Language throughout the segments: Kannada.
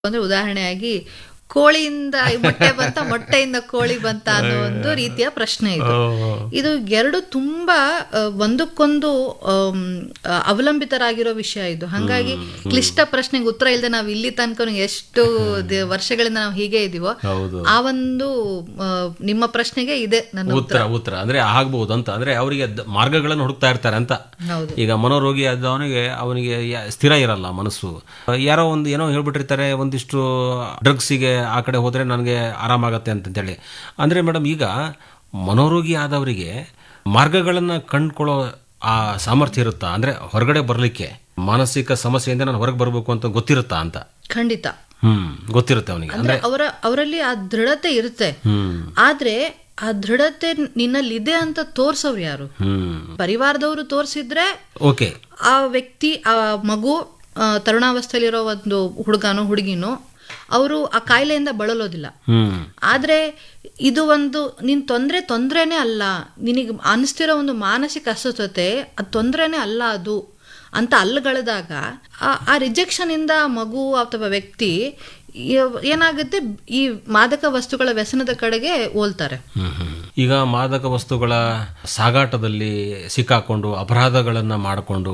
ಅಂದ್ರೆ ಉದಾಹರಣೆಯಾಗಿ ಕೋಳಿಯಿಂದ ಮೊಟ್ಟೆ ಬಂತ ಮೊಟ್ಟೆಯಿಂದ ಕೋಳಿ ಬಂತ ಅನ್ನೋ ಒಂದು ರೀತಿಯ ಪ್ರಶ್ನೆ ಇದು ಇದು ಎರಡು ತುಂಬಾ ಆ, ಒಂದಕ್ಕೊಂದು ಆಮ್, ಆ, ಅವಲಂಬಿತರಾಗಿರೋ ವಿಷಯ ಇದು ಹಂಗಾಗಿ ಕ್ಲಿಷ್ಟ ಪ್ರಶ್ನೆಗೆ ಉತ್ತರ ಇಲ್ಲದೆ ನಾವು ಇಲ್ಲಿ ತನಕ ಎಷ್ಟು ದ- ವರ್ಷಗಳಿಂದ ನಾವು ಹೀಗೆ ಇದೀವೋ ಹೌದು ಆ ಒಂದು ಆ, ನಿಮ್ಮ ಪ್ರಶ್ನೆಗೆ ಇದೆ ನನ್ನ ಉತ್ತರ ಉತ್ತರ ಅಂದ್ರೆ ಆಗ್ಬಹುದು ಅಂತ ಅಂದ್ರೆ ಅವರಿಗೆ ದ- ಮಾರ್ಗಗಳನ್ನು ಹುಡುಕ್ತಾ ಇರ್ತಾರೆ ಅಂತ ಹೌದು ಈಗ ಮನೋರೋಗಿ ಆದವನಿಗೆ ಅವನಿಗೆ ಯ- ಸ್ಥಿರ ಇರಲ್ಲ ಮನಸ್ಸು ಯಾರೋ ಒಂದು ಏನೋ ಹೇಳ್ಬಿಟ್ಟಿರ್ತಾರೆ ಒಂದಿಷ್ಟು ಡ್ರಗ್ಸಿಗೆ ಆ ಕಡೆ ಹೋದ್ರೆ ನನಗೆ ಆರಾಮಾಗತ್ತೆ ಅಂತಂತೇಳಿ ಅಂದ್ರೆ ಮೇಡಮ್ ಈಗ ಮನೋರೋಗಿ ಆದವರಿಗೆ ಮಾರ್ಗಗಳನ್ನು ಕಂಡುಕೊಳ್ಳೋ ಆ ಸಾಮರ್ಥ್ಯ ಇರುತ್ತಾ ಅಂದ್ರೆ ಹೊರಗಡೆ ಬರಲಿಕ್ಕೆ ಮಾನಸಿಕ ಸಮಸ್ಯೆಯಿಂದ ನಾನು ಹೊರಗೆ ಬರಬೇಕು ಅಂತ ಗೊತ್ತಿರುತ್ತಾ ಅಂತ ಖಂಡಿತ ಹ್ಮ್ ಗೊತ್ತಿರುತ್ತೆ ಅವನಿಗೆ ಅಂದ್ರೆ ಅವರ ಅವರಲ್ಲಿ ಆ ದೃಢತೆ ಇರುತ್ತೆ ಹ್ಮ್ ಆದ್ರೆ ಆ ದೃಢತೆ ನಿನ್ನಲ್ಲಿದೆ ಅಂತ ತೋರ್ಸೋರು ಯಾರು ಹ್ಮ್ ಪರಿವಾರದವರು ತೋರಿಸಿದ್ರೆ ಓಕೆ ಆ ವ್ಯಕ್ತಿ ಆ ಮಗು ಆ, ತರುಣಾವಸ್ಥೆಯಲ್ಲಿರೋ ಒಂದು ಹುಡುಗನೋ ಹುಡುಗಿನೋ ಅವರು ಆ ಕಾಯಿಲೆಯಿಂದ ಬಳಲೋದಿಲ್ಲ ಹ್ಮ್ ಆದ್ರೆ ಇದು ಒಂದು ನಿನ್ ತೊಂದ್ರೆ ತೊಂದ್ರೆನೇ ಅಲ್ಲ ನಿನಗೆ ಅನಿಸ್ತಿರೋ ಒಂದು ಮಾನಸಿಕ ಅಸ್ವಸ್ಥತೆ ಅದು ತೊಂದ್ರೆನೇ ಅಲ್ಲ ಅದು ಅಂತ ಅಲ್ಲಗಳೆದಾಗ ಆ- ಆ ರಿಜೆಕ್ಷನ್ ಇಂದ ಆ ಮಗು ಅಥವಾ ವ್ಯಕ್ತಿ ಯ- ಏನಾಗುತ್ತೆ ಈ ಮಾದಕ ವಸ್ತುಗಳ ವ್ಯಸನದ ಕಡೆಗೆ ಹೋಲ್ತಾರೆ ಹ್ಮ್, ಹ್ಮ್. ಈಗ ಮಾದಕ ವಸ್ತುಗಳ ಸಾಗಾಟದಲ್ಲಿ ಸಿಕ್ಕಾಕೊಂಡು ಅಪರಾಧಗಳನ್ನು ಮಾಡಿಕೊಂಡು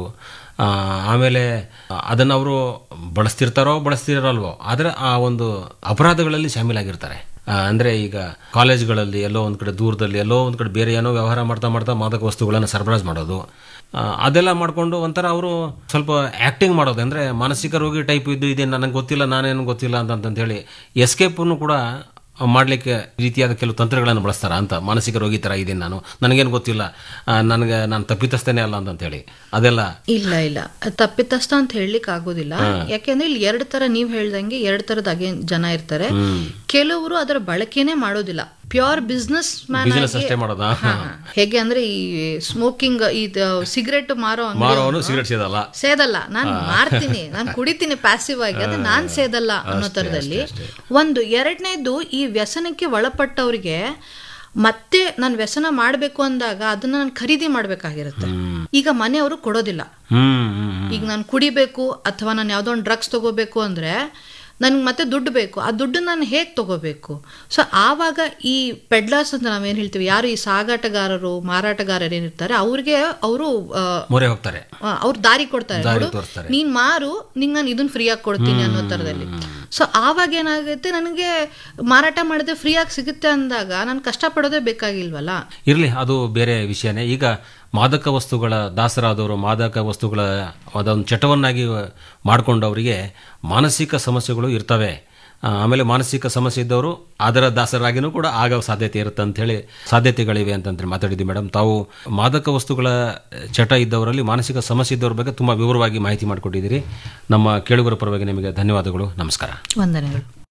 ಆಮೇಲೆ ಅದನ್ನು ಅವರು ಬಳಸ್ತಿರ್ತಾರೋ ಬಳಸ್ತಿರಲ್ವೋ ಆದರೆ ಆ ಒಂದು ಅಪರಾಧಗಳಲ್ಲಿ ಶಾಮೀಲಾಗಿರ್ತಾರೆ ಆ, ಅಂದ್ರೆ ಈಗ ಕಾಲೇಜ್ಗಳಲ್ಲಿ ಎಲ್ಲೋ ಒಂದು ಕಡೆ ದೂರದಲ್ಲಿ ಎಲ್ಲೋ ಒಂದು ಕಡೆ ಬೇರೆ ಏನೋ ವ್ಯವಹಾರ ಮಾಡ್ತಾ ಮಾಡ್ತಾ ಮಾದಕ ವಸ್ತುಗಳನ್ನು ಸರಬರಾಜು ಮಾಡೋದು ಆ, ಅದೆಲ್ಲ ಮಾಡಿಕೊಂಡು ಒಂಥರ ಅವರು ಸ್ವಲ್ಪ ಆ್ಯಕ್ಟಿಂಗ್ ಮಾಡೋದು ಅಂದರೆ ಮಾನಸಿಕ ರೋಗಿ ಟೈಪ್ ಇದ್ದು ಇದೆ ನನಗೆ ಗೊತ್ತಿಲ್ಲ ನಾನೇನು ಗೊತ್ತಿಲ್ಲ ಅಂತ ಹೇಳಿ ಎಸ್ಕೇಪನ್ನು ಕೂಡ ಮಾಡಲಿಕ್ಕೆ ರೀತಿಯಾದ ಕೆಲವು ತಂತ್ರಗಳನ್ನು ಬಳಸ್ತಾರ ಅಂತ ಮಾನಸಿಕ ರೋಗಿ ಥರ ಇದ್ದೀನಿ ನಾನು ನನಗೇನು ಗೊತ್ತಿಲ್ಲ ಆ, ನನಗೆ ನಾನು ತಪ್ಪಿತಸ್ಥೇನೆ ಅಲ್ಲ ಅಂತ ಹೇಳಿ ಅದೆಲ್ಲ ಇಲ್ಲ ಇಲ್ಲ ತಪ್ಪಿತಸ್ಥ ಅಂತ ಹೇಳಲಿಕ್ಕೆ ಆಗೋದಿಲ್ಲ ಯಾಕೆಂದ್ರೆ ಇಲ್ಲಿ ಎರಡು ತರ ನೀವ್ ಹೇಳ್ದಂಗೆ ಎರಡು ತರದ ಅಗೆ ಜನ ಇರ್ತಾರೆ ಕೆಲವರು ಅದರ ಬಳಕೆನೇ ಮಾಡೋದಿಲ್ಲ ಪ್ಯೂರ್ ಬಿಸ್ನೆಸ್ ಮ್ಯಾನ್ ಬಿಸ್ನೆಸ್ ಅಷ್ಟೇ ಮಾಡೋದಾ ಹೇಗೆ ಅಂದ್ರೆ ಈ ಸ್ಮೋಕಿಂಗ್ ಈ ಸಿಗರೆಟ್ ಮಾರೋ ಅಂಗ್ಡಿ ಮಾರೋನು ಸಿಗರೆಟ್ ಸೇದಲ್ಲ ಸೇದಲ್ಲ ನಾನು ಮಾರ್ತೀನಿ ನಾನು ಕುಡಿತೀನಿ ಪ್ಯಾಸಿವ್ ಆಗಿ ಅದೇ ನಾನ್ ಸೇದಲ್ಲ ಅನ್ನೋ ತರದಲ್ಲಿ ಒಂದು ಎರಡನೇದು ಈ ವ್ಯಸನಕ್ಕೆ ಒಳಪಟ್ಟವ್ರಿಗೆ ಮತ್ತೆ ನಾನು ವ್ಯಸನ ಮಾಡ್ಬೇಕು ಅಂದಾಗ ಅದನ್ನ ನಾನು ಖರೀದಿ ಮಾಡ್ಬೇಕಾಗಿರುತ್ತೆ ಈಗ ಮನೆಯವರು ಕೊಡೋದಿಲ್ಲ ಹ್ಮ್ ಹ್ಮ್ ಹ್ಮ್. ಈಗ ನಾನು ಕುಡಿಬೇಕು ಅಥವಾ ನಾನು ಯಾವುದೋ ಒಂದು ಡ್ರಗ್ಸ್ ತಗೋಬೇಕು ಅಂದ್ರೆ ನನ್ಗೆ ಮತ್ತೆ ದುಡ್ಡು ಬೇಕು ಆ ದುಡ್ಡು ನಾನು ಹೇಗೆ ತಗೋಬೇಕು ಸೊ ಆವಾಗ ಈ ಪೆಡ್ಲರ್ಸ್ ಅಂತ ನಾವೇನು ಹೇಳ್ತೀವಿ ಯಾರು ಈ ಸಾಗಾಟಗಾರರು ಮಾರಾಟಗಾರರು ಏನಿರ್ತಾರೆ ಅವ್ರಿಗೆ ಅವರು ಮೊರೆ ಹೋಗ್ತಾರೆ ಅವ್ರು ದಾರಿ ಕೊಡ್ತಾರೆ ದಾರಿ ನೋಡು ತೋರಿಸ್ತಾರೆ ನೀನ್ ಮಾರು ನಿಂಗೆ ನಾನು ಇದನ್ನ ಫ್ರೀಯಾಗಿ ಕೊಡ್ತೀನಿ ಅನ್ನೋ ತರದಲ್ಲಿ ಸೊ ಆವಾಗ ಏನಾಗುತ್ತೆ ನನಗೆ ಮಾರಾಟ ಮಾಡಿದ್ರೆ ಫ್ರೀಯಾಗಿ ಸಿಗುತ್ತೆ ಅಂದಾಗ ನಾನು ಕಷ್ಟಪಡೋದೇ ಬೇಕಾಗಿಲ್ವಲ್ಲ ಇರಲಿ ಅದು ಬೇರೆ ವಿಷಯನೇ ಈಗ ಮಾದಕ ವಸ್ತುಗಳ ದಾಸರಾದವರು ಮಾದಕ ವಸ್ತುಗಳ ಅದೊಂದು ಚಟವನ್ನಾಗಿ ಮಾಡಿಕೊಂಡವರಿಗೆ ಮಾನಸಿಕ ಸಮಸ್ಯೆಗಳು ಇರ್ತವೆ ಆ, ಆಮೇಲೆ ಮಾನಸಿಕ ಸಮಸ್ಯೆ ಇದ್ದವರು ಅದರ ದಾಸರಾಗಿನೂ ಕೂಡ ಆಗೋ ಸಾಧ್ಯತೆ ಇರುತ್ತೆ ಅಂತ ಹೇಳಿ ಸಾಧ್ಯತೆಗಳಿವೆ ಅಂತಂದ್ರೆ ಮಾತಾಡಿದ್ವಿ ಮೇಡಮ್ ತಾವು ಮಾದಕ ವಸ್ತುಗಳ ಚಟ ಇದ್ದವರಲ್ಲಿ ಮಾನಸಿಕ ಸಮಸ್ಯೆ ಇದ್ದವ್ರ ಬಗ್ಗೆ ತುಂಬ ವಿವರವಾಗಿ ಮಾಹಿತಿ ಮಾಡಿಕೊಟ್ಟಿದ್ದೀರಿ ನಮ್ಮ ಕೇಳುಗರ ಪರವಾಗಿ ನಿಮಗೆ ಧನ್ಯವಾದಗಳು ನಮಸ್ಕಾರ ವಂದನೆಗಳು